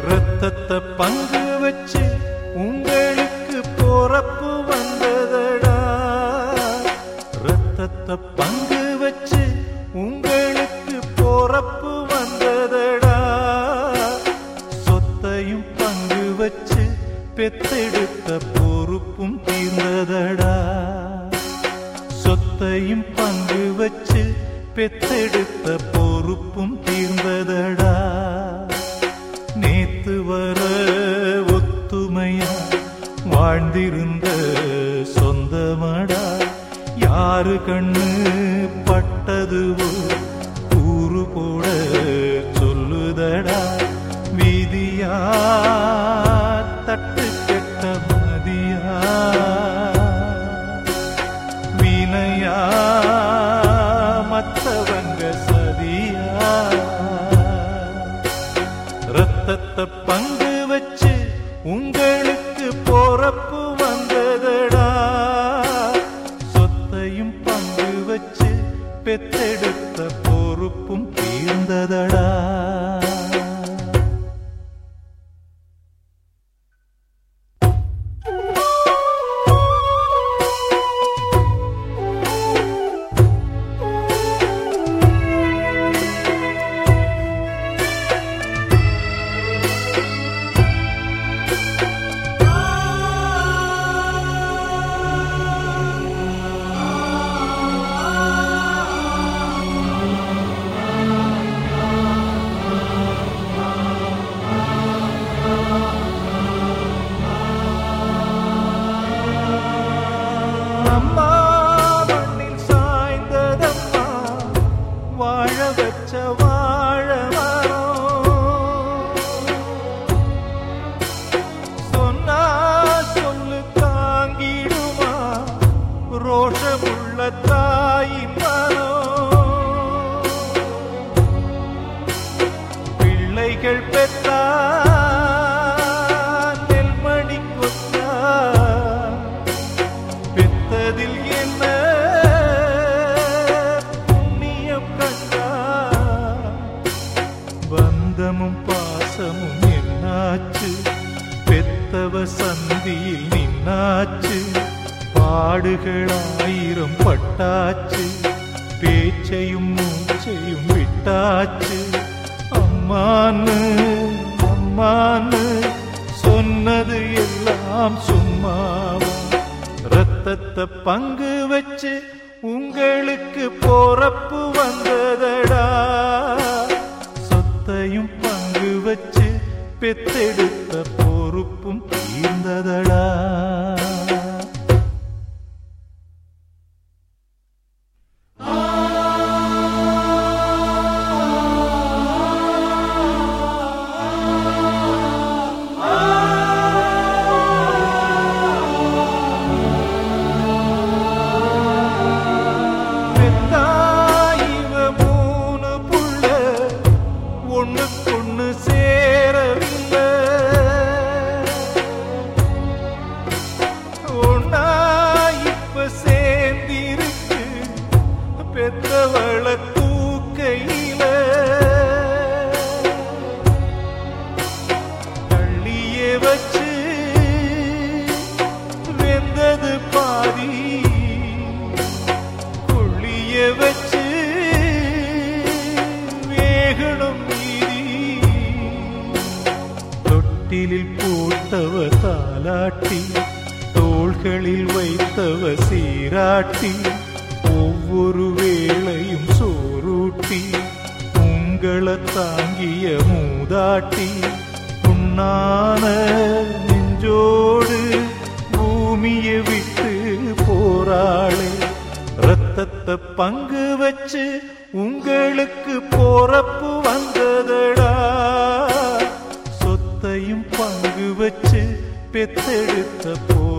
ரத்தத்தை பங்கு வச்சு உங்களுக்கு போறப்பு வந்ததடா ரத்தத்தை பங்கு வச்சு உங்களுக்கு போறப்பு வந்ததடா சொத்தையும் பங்கு வச்சு பெத்தெடுத்த பொறுப்பும் தீர்ந்ததடா சொத்தையும் பங்கு வச்சு பெத்தெடுத்த பொறுப்பும் தீர்ந்ததடா நேத்து வர ஒத்துமையா வாழ்ந்திருந்த சொந்தமடா யாரு கண்ணு பட்டதுவோ கூறு போட சொல்லுதடா வீதியா தட்டு கெட்ட மதியா வினையா மத்தவங்க சதியா ரத்தத்தை பங்கு வச்சு உங்களுக்கு போறப்பு வந்ததடா சொத்தையும் பங்கு வச்சு பெத்தெடுத்த பொறுப்பும் தீர்ந்ததடா அம்மா மண்ணில் சாய்ந்ததம்மா வாழ வச்ச வாழ மரம் சொன்னா சொல்லு தாங்கிடுமா ரோஷமுள்ள தாயின் மரம் பிள்ளைகள் பெற்றா நெல்மணி கொத்தா பெத்ததில் என்ன புண்ணியம் கண்டா பந்தமும் பாசமும் என்னாச்சு பெத்தவ சந்தியில் நின்னாச்சு பாடுகளாயிரம் பட்டாச்சு பேச்சையும் மூச்சையும் விட்டாச்சு அம்மான்னு அம்மான்னு சொன்னது எல்லாம் சும்மாவா ரத்தத்தை பங்கு வச்சு உங்களுக்கு போறப்பு வந்ததடா சொத்தையும் பங்கு வச்சு பெத்தெடுத்த பொறுப்பும் தீர்ந்ததடா பெத்தாயிவ மூணு புள்ள ஒண்ணுக்கொண்ணு சேரவில்லை ஒன்னா இப்ப சேர்ந்திருக்கு பெத்தவள தூக்கையில தள்ளியே வச்சு வெந்தது பாதி கொள்ளிய வச்சு வேகணும் மீதி தொட்டிலில் போட்டவ தாலாட்டி தோள்களில் வைத்தவ சீராட்டி ஒவ்வொரு வேளையும் சோறூட்டி உங்களை தாங்கிய மூதாட்டி உண்ணான நெஞ்சோடு பூமியை விட்டு போராளே ரத்தத்தை பங்கு வச்சு உங்களுக்கு போறப்பு வந்ததடா சொத்தையும் பங்கு வச்சு பெத்தெடுத்த போ